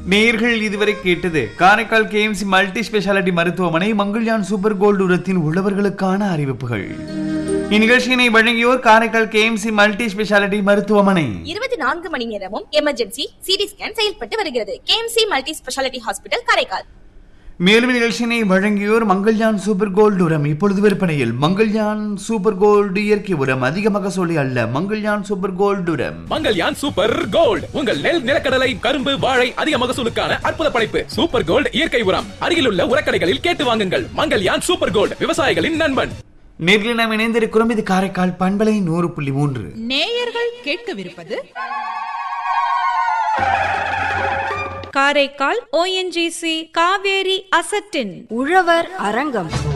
நேயர்கள் இதுவரை கேட்டது காரைக்கால் கேஎம்சி மல்டி ஸ்பெஷாலிட்டி மருத்துவமனை மங்கள்யான் சூப்பர் கோல்டு உரத்தின் உழவர்களுக்கான அறிவிப்புகள் இந்நிகழ்ச்சியினை வழங்கியோர் காரைக்கால் கேஎம்சி மல்டி ஸ்பெஷாலிட்டி மருத்துவமனை இருபத்தி நான்கு மணி நேரமும் எமர்ஜென்சி சிடி ஸ்கேன் செயல்பட்டு வருகிறது KMC multi speciality hospital Karaikal மேலும் நிகழ்ச்சியினை வழங்கியோர் மங்கள்யான் சூப்பர் கோல்டு உரம் இப்பொழுது விற்பனையில் மங்கள்யான் சூப்பர் கோல்டு இயற்கை உரம் அதிக மகசூலி அல்ல மங்கள்யான் சூப்பர் கோல்டு உரம் மங்கல்யான் சூப்பர் கோல்ட் உங்கள் நெல் நிலக்கடலை கரும்பு வாழை அதிக மகசூலுக்கான அற்புத படைப்பு சூப்பர் கோல்ட் இயற்கை உரம் அருகிலுள்ள உரக்கடைகளில் கேட்டு வாங்குங்கள் மங்கல்யான் சூப்பர் கோல்ட் விவசாயிகளின் நண்பன் நேரில் நாம் இணைந்திருக்கிறோம் இது காரைக்கால் பண்பலை நூறு புள்ளி மூன்று நேயர்கள் கேட்கவிருப்பது காரைக்கால் ஓஎன்ஜிசி காவேரி அசட்டின் உழவர் அரங்கம்